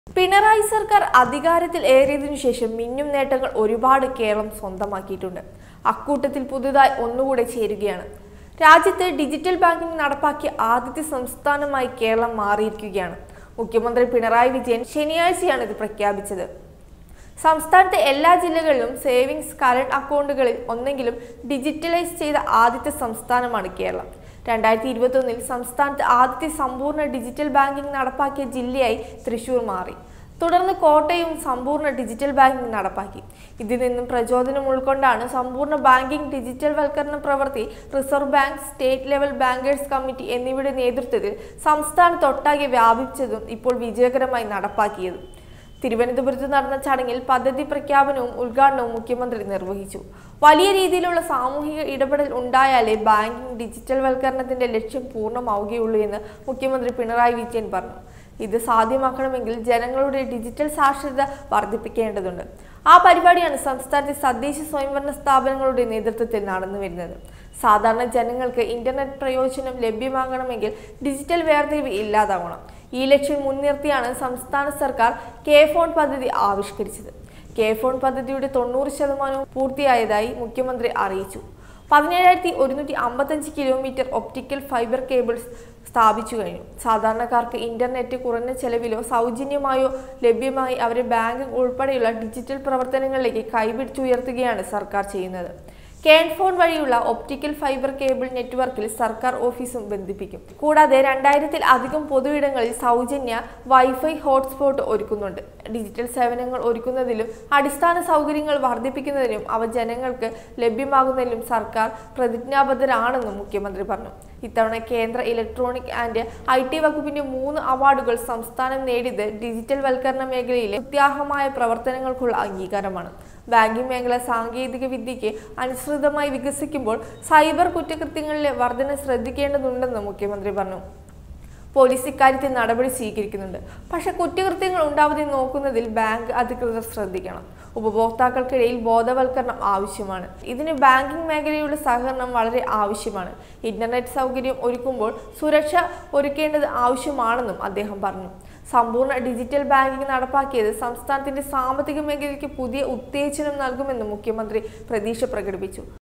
പിണറായി സർക്കാർ അധികാരത്തിൽ ഏറിയതിനു ശേഷം മിന്നും നേട്ടങ്ങൾ ഒരുപാട് കേരളം സ്വന്തമാക്കിയിട്ടുണ്ട് അക്കൂട്ടത്തിൽ പുതുതായി ഒന്നുകൂടെ ചേരുകയാണ് രാജ്യത്ത് ഡിജിറ്റൽ ബാങ്കിംഗ് നടപ്പാക്കിയ ആദ്യത്തെ സംസ്ഥാനമായി കേരളം മാറിയിരിക്കുകയാണ് മുഖ്യമന്ത്രി പിണറായി വിജയൻ ശനിയാഴ്ചയാണ് ഇത് പ്രഖ്യാപിച്ചത് സംസ്ഥാനത്തെ എല്ലാ ജില്ലകളിലും സേവിങ്സ് കറണ്ട് അക്കൗണ്ടുകളിൽ ഒന്നെങ്കിലും ഡിജിറ്റലൈസ് ചെയ്ത ആദ്യത്തെ സംസ്ഥാനമാണ് കേരളം രണ്ടായിരത്തി ഇരുപത്തൊന്നിൽ സംസ്ഥാനത്ത് ആദ്യത്തെ സമ്പൂർണ്ണ ഡിജിറ്റൽ ബാങ്കിംഗ് നടപ്പാക്കിയ ജില്ലയായി തൃശൂർ മാറി തുടർന്ന് കോട്ടയവും സമ്പൂർണ്ണ ഡിജിറ്റൽ ബാങ്കിംഗ് നടപ്പാക്കി ഇതിൽ നിന്നും പ്രചോദനം ഉൾക്കൊണ്ടാണ് സമ്പൂർണ്ണ ബാങ്കിംഗ് ഡിജിറ്റൽ വൽക്കരണ പ്രവൃത്തി reserve bank state level bankers committee എന്നിവയുടെ നേതൃത്വത്തിൽ സംസ്ഥാനത്തൊട്ടാകെ വ്യാപിച്ചതും ഇപ്പോൾ വിജയകരമായി നടപ്പാക്കിയതും തിരുവനന്തപുരത്ത് നടന്ന ചടങ്ങിൽ പദ്ധതി പ്രഖ്യാപനവും ഉദ്ഘാടനവും മുഖ്യമന്ത്രി നിർവഹിച്ചു വലിയ രീതിയിലുള്ള സാമൂഹിക ഇടപെടൽ ഉണ്ടായാലേ ബാങ്കിംഗ് ഡിജിറ്റൽ വൽക്കരണത്തിന്റെ ലക്ഷ്യം പൂർണ്ണമാവുകയുള്ളൂ എന്ന് മുഖ്യമന്ത്രി പിണറായി വിജയൻ പറഞ്ഞു ഇത് സാധ്യമാക്കണമെങ്കിൽ ജനങ്ങളുടെ ഡിജിറ്റൽ സാക്ഷരത വർദ്ധിപ്പിക്കേണ്ടതുണ്ട് ആ പരിപാടിയാണ് സംസ്ഥാനത്തെ തദ്ദേശ സ്വയംഭരണ സ്ഥാപനങ്ങളുടെ നേതൃത്വത്തിൽ നടന്നു വരുന്നത് സാധാരണ ജനങ്ങൾക്ക് ഇന്റർനെറ്റ് പ്രയോജനം ലഭ്യമാകണമെങ്കിൽ ഡിജിറ്റൽ വേർതിരിവ് ഇല്ലാതാവണം ഈ ലക്ഷ്യം മുൻനിർത്തിയാണ് സംസ്ഥാന സർക്കാർ കെ ഫോൺ പദ്ധതി ആവിഷ്കരിച്ചത് കെ ഫോൺ പദ്ധതിയുടെ തൊണ്ണൂറ് ശതമാനവും പൂർത്തിയായതായി മുഖ്യമന്ത്രി അറിയിച്ചു പതിനേഴായിരത്തി ഒരുന്നൂറ്റി അമ്പത്തഞ്ച് കിലോമീറ്റർ ഒപ്റ്റിക്കൽ ഫൈബർ കേബിൾസ് സ്ഥാപിച്ചു കഴിഞ്ഞു സാധാരണക്കാർക്ക് ഇന്റർനെറ്റ് കുറഞ്ഞ ചെലവിലോ സൗജന്യമായോ ലഭ്യമായി അവരെ ബാങ്ക് ഉൾപ്പെടെയുള്ള ഡിജിറ്റൽ പ്രവർത്തനങ്ങളിലേക്ക് കൈപിടിച്ചുയർത്തുകയാണ് സർക്കാർ ചെയ്യുന്നത് കേൺ ഫോൺ വഴിയുള്ള ഒപ്റ്റിക്കൽ ഫൈബർ കേബിൾ നെറ്റ്വർക്കിൽ സർക്കാർ ഓഫീസും ബന്ധിപ്പിക്കും കൂടാതെ രണ്ടായിരത്തിൽ അധികം പൊതുയിടങ്ങളിൽ സൗജന്യ വൈഫൈ ഹോട്ട്സ്പോട്ട് ഒരുക്കുന്നുണ്ട് ഡിജിറ്റൽ സേവനങ്ങൾ ഒരുക്കുന്നതിലും അടിസ്ഥാന സൗകര്യങ്ങൾ വർദ്ധിപ്പിക്കുന്നതിനും അവ ജനങ്ങൾക്ക് ലഭ്യമാകുന്നതിലും സർക്കാർ പ്രതിജ്ഞാബദ്ധരാണെന്നും മുഖ്യമന്ത്രി പറഞ്ഞു ഇത്തവണ കേന്ദ്ര ഇലക്ട്രോണിക് ആൻഡ് ഐ ടി വകുപ്പിന്റെ മൂന്ന് അവാർഡുകൾ സംസ്ഥാനം നേടിയത് ഡിജിറ്റൽ വൽക്കരണ മേഖലയിലെ അത്യാഹമായ പ്രവർത്തനങ്ങൾക്കുള്ള അംഗീകാരമാണ് ബാങ്കിംഗ് മേഖല സാങ്കേതിക വിദ്യയ്ക്ക് അനുസൃതമായി വികസിക്കുമ്പോൾ സൈബർ കുറ്റകൃത്യങ്ങളിലെ വർധന ശ്രദ്ധിക്കേണ്ടതുണ്ടെന്ന് മുഖ്യമന്ത്രി പറഞ്ഞു പോലീസ് ഇക്കാര്യത്തിൽ നടപടി സ്വീകരിക്കുന്നുണ്ട് പക്ഷേ കുറ്റകൃത്യങ്ങൾ ഉണ്ടാവാതെ നോക്കുന്നതിൽ ബാങ്ക് അധികൃതർ ശ്രദ്ധിക്കണം ഉപഭോക്താക്കൾക്കിടയിൽ ബോധവൽക്കരണം ആവശ്യമാണ് ഇതിന് ബാങ്കിംഗ് മേഖലയുടെ സഹകരണം വളരെ ആവശ്യമാണ് ഇന്റർനെറ്റ് സൗകര്യം ഒരുക്കുമ്പോൾ സുരക്ഷ ഒരുക്കേണ്ടത് ആവശ്യമാണെന്നും അദ്ദേഹം പറഞ്ഞു സമ്പൂർണ്ണ ഡിജിറ്റൽ ബാങ്കിംഗ് നടപ്പാക്കിയത് സംസ്ഥാനത്തിന്റെ സാമ്പത്തിക മേഖലയ്ക്ക് പുതിയ ഉത്തേജനം നൽകുമെന്നും മുഖ്യമന്ത്രി പ്രതീക്ഷ പ്രകടിപ്പിച്ചു